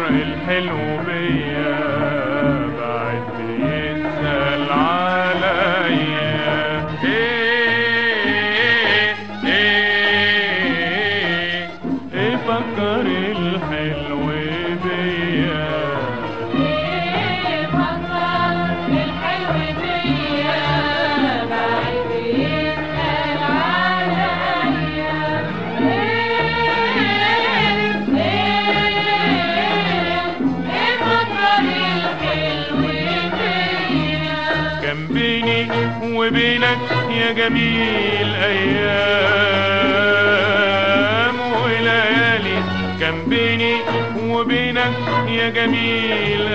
الحلو بيا بعد بيسأل عليا ايه ايه ايه فكر الحلو بيا كان بيني وبينك يا جميل ايام وليالي كان بيني وبينك يا جميل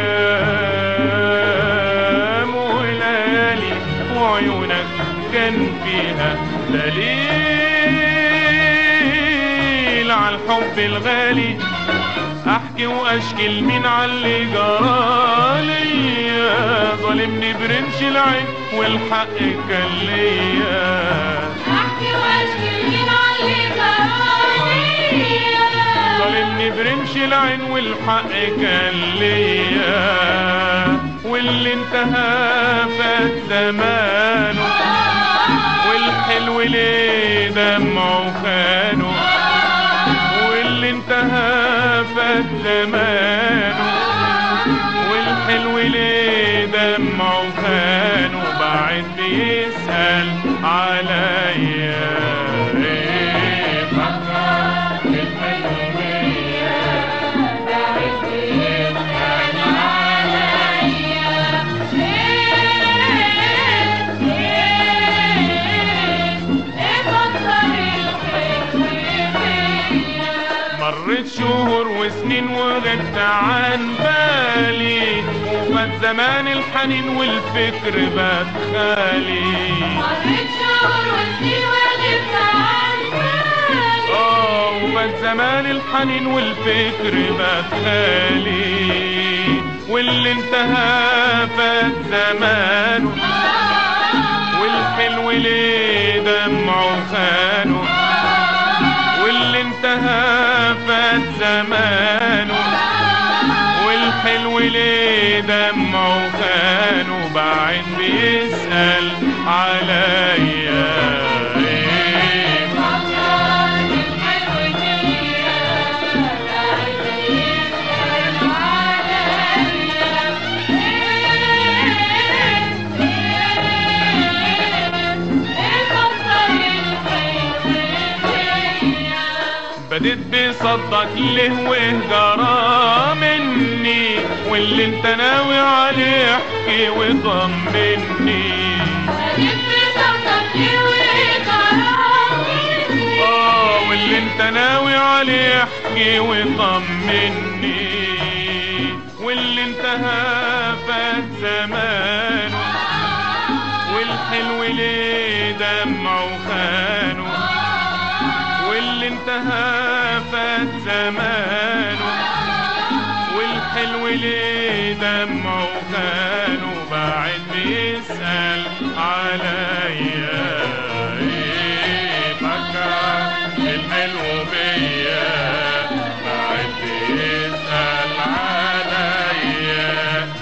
ايام وليالي وعيونك كان فيها دليل على الحب الغالي احكي واشكي لمين على اللي جرالي ظالمني برمش العين والحق كان ليا ظالمني برمش العين والحق كان ليا واللي انتهى فات زمانه والحلو ليه دمعه خانه واللي انتهى فات زمانه والحلو ليه دمعه خانه بعد بيسأل عليا ايه فكر الحلو بيا مرت شهور وسنين وغبت عن بالي وفات زمان الحنين والفكر بات خالي اه وفات زمان الحنين والفكر بات خالي واللي انتهى فات زمانه والحلو ليه دمعه خانه واللي انتهى فات زمانه والحلو ليه دمعه خانه بعد بيسأل عليا ايه بديت بصدق ليه وهجرة مني واللي انت ناوي عليه احكي وطمني اه واللي انت ناوي عليه احكي وطمني واللي انتهى فات زمانه والحلو ليه دمعه خانه واللي انتهى فات زمانه والحلو ليه دمعه خانه بعد بيسأل عليا ايه فكر الحلو بيا بعد بيسأل عليا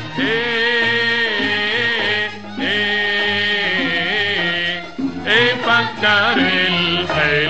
ايه ايه ايه فكر الحلو